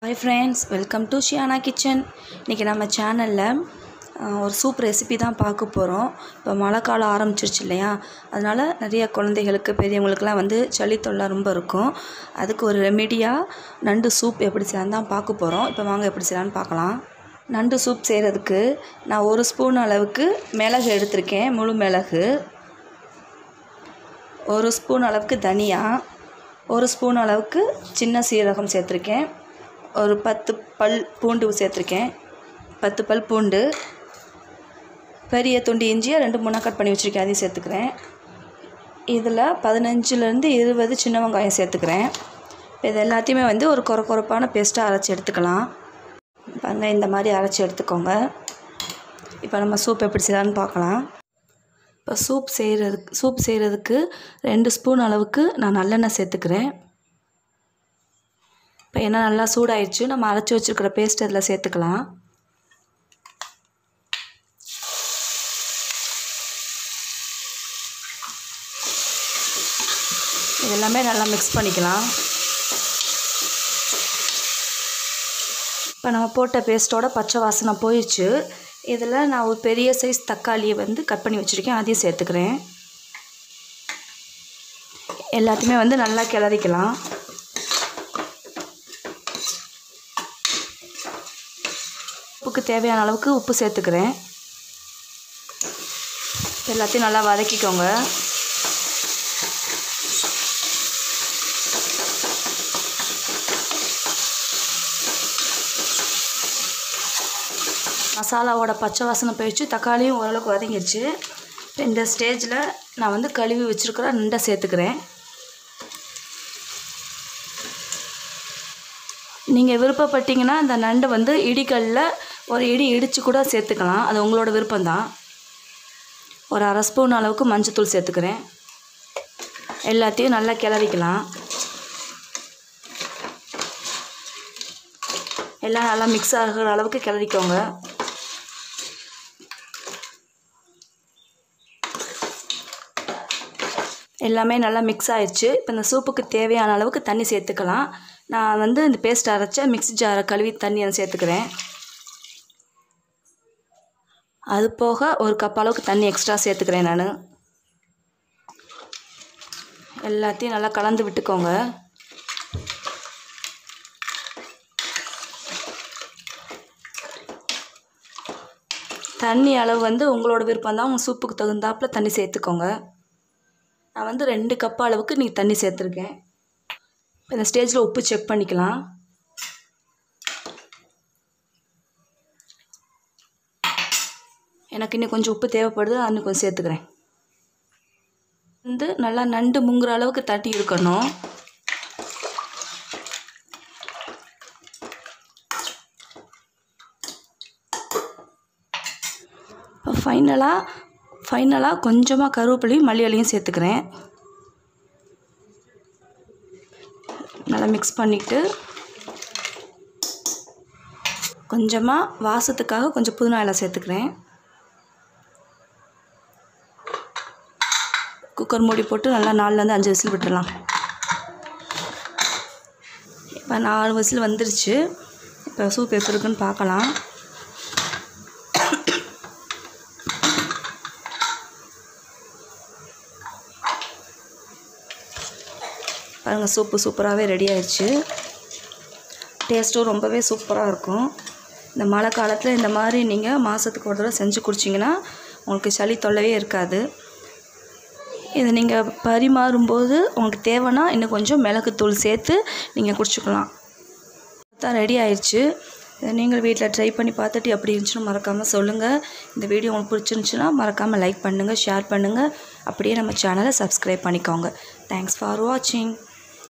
hi friends welcome to Shiyana kitchen இன்றைக்கி நம்ம சேனலில் ஒரு சூப் ரெசிபி தான் பார்க்க போகிறோம் இப்போ மழை காலம் ஆரம்பிச்சிருச்சு இல்லையா அதனால் நிறைய குழந்தைகளுக்கு பெரியவங்களுக்குலாம் வந்து சளி தொல்லை ரொம்ப இருக்கும் அதுக்கு ஒரு ரெமிடியாக நண்டு சூப் எப்படி செய்யலாம் தான் பார்க்க போகிறோம் இப்போ வாங்க எப்படி செய்யலான்னு பார்க்கலாம் நண்டு சூப் செய்கிறதுக்கு நான் ஒரு ஸ்பூன் அளவுக்கு மிளகு எடுத்திருக்கேன் முழு மிளகு ஒரு ஸ்பூன் அளவுக்கு தனியா ஒரு ஸ்பூன் அளவுக்கு சின்ன சீரகம் சேர்த்துருக்கேன் ஒரு பத்து பல் பூண்டு சேர்த்துருக்கேன் பத்து பல் பூண்டு பெரிய துண்டு இஞ்சியை ரெண்டு மூணாக கட் பண்ணி வச்சுருக்கேன் அதையும் சேர்த்துக்கிறேன் இதில் பதினஞ்சுலேருந்து இருபது சின்ன வெங்காயம் சேர்த்துக்கிறேன் இப்போ இது எல்லாத்தையுமே வந்து ஒரு கொர கொரப்பான பேஸ்ட்டாக அரைச்சி எடுத்துக்கலாம் பாருங்க இந்த மாதிரி அரைச்சி எடுத்துக்கோங்க இப்போ நம்ம சூப் எப்படி செய்யலான்னு பார்க்கலாம் இப்போ சூப் செய்கிறதுக்கு சூப் செய்கிறதுக்கு ரெண்டு ஸ்பூன் அளவுக்கு நான் நல்லெண்ணெய் சேர்த்துக்கிறேன் இப்போ எண்ணெய் நல்லா சூடாயிடுச்சு நம்ம அரைச்சி வச்சுருக்கிற பேஸ்ட் அதில் சேர்த்துக்கலாம் இதெல்லாமே நல்லா மிக்ஸ் பண்ணிக்கலாம் இப்போ நம்ம போட்ட பேஸ்ட்டோட பச்சை வாசனை போயிடுச்சு இதில் நான் ஒரு பெரிய சைஸ் தக்காளியை வந்து கட் பண்ணி வச்சுருக்கேன் அதையும் சேர்த்துக்கிறேன் எல்லாத்தையுமே வந்து நல்லா கிளறிக்கலாம் உப்புக்கு தேவையான அளவுக்கு உப்பு சேர்த்துக்கிறேன் எல்லாத்தையும் நல்லா வதக்கிக்கோங்க மசாலாவோட பச்சை வாசனை போயிடுச்சு தக்காளியும் ஓரளவுக்கு வதங்கிடுச்சு இப்போ இந்த ஸ்டேஜில் நான் வந்து கழுவி வச்சுருக்கிற நண்டை சேர்த்துக்கிறேன் நீங்கள் விருப்பப்பட்டீங்கன்னா இந்த நண்டை வந்து இடிக்கல்லில் ஒரு இடி இடித்து கூட சேர்த்துக்கலாம் அது உங்களோட விருப்பம்தான் ஒரு அரை ஸ்பூன் அளவுக்கு மஞ்சத்தூள் சேர்த்துக்கிறேன் எல்லாத்தையும் நல்லா கிளறிக்கலாம் எல்லாம் நல்லா மிக்ஸ் ஆகிற அளவுக்கு கிளறிக்கோங்க எல்லாமே நல்லா மிக்ஸ் ஆயிடுச்சு இப்போ இந்த சூப்புக்கு தேவையான அளவுக்கு தண்ணி சேர்த்துக்கலாம் நான் வந்து இந்த பேஸ்ட் அரைச்ச மிக்ஸி ஜாரை கழுவி தண்ணி அதை சேர்த்துக்கிறேன் அது போக ஒரு கப் அளவுக்கு தண்ணி எக்ஸ்ட்ரா சேர்த்துக்கிறேன் நான் எல்லாத்தையும் நல்லா கலந்து விட்டுக்கோங்க தண்ணி அளவு வந்து உங்களோட விருப்பம் தான் உங்கள் சூப்புக்கு தகுந்தாப்பில் தண்ணி சேர்த்துக்கோங்க நான் வந்து ரெண்டு கப் அளவுக்கு நீங்கள் தண்ணி சேர்த்துருக்கேன் இந்த ஸ்டேஜில் உப்பு செக் பண்ணிக்கலாம் எனக்கு இன்னும் கொஞ்சம் உப்பு தேவைப்படுது அது இன்னும் கொஞ்சம் சேர்த்துக்கிறேன் வந்து நல்லா நண்டு முங்குற அளவுக்கு தட்டி இருக்கணும் இப்போ ஃபைனலாக ஃபைனலாக கொஞ்சமாக கருவேப்பிலையும் மல்லி இலையும் சேர்த்துக்கிறேன் நல்லா மிக்ஸ் பண்ணிவிட்டு கொஞ்சமாக வாசத்துக்காக கொஞ்சம் புதினா இலை சேர்த்துக்கிறேன் குக்கர் மூடி போட்டு நல்லா நாலுலேருந்து அஞ்சு விசில் விட்டுடலாம் இப்போ நாலு விசில் வந்துருச்சு இப்போ சூப் எப்படி இருக்குன்னு பார்க்கலாம் பாருங்கள் சூப்பு சூப்பராகவே ரெடி ஆயிடுச்சு டேஸ்ட்டும் ரொம்பவே சூப்பராக இருக்கும் இந்த மழை காலத்தில் இந்த மாதிரி நீங்கள் மாதத்துக்கு ஒரு தடவை செஞ்சு குடிச்சிங்கன்னா உங்களுக்கு சளி தொல்லவே இருக்காது இதை நீங்கள் பரிமாறும்போது உங்களுக்கு தேவைன்னா இன்னும் கொஞ்சம் மிளகுத்தூள் சேர்த்து நீங்கள் குடிச்சிக்கலாம் தான் ரெடி ஆயிடுச்சு இதை நீங்கள் வீட்டில் ட்ரை பண்ணி பார்த்துட்டு எப்படி இருந்துச்சுன்னு மறக்காமல் சொல்லுங்கள் இந்த வீடியோ உங்களுக்கு பிடிச்சிருந்துச்சுன்னா மறக்காமல் லைக் பண்ணுங்கள் ஷேர் பண்ணுங்கள் அப்படியே நம்ம சேனலை சப்ஸ்கிரைப் பண்ணிக்கோங்க தேங்க்ஸ் ஃபார் வாட்சிங்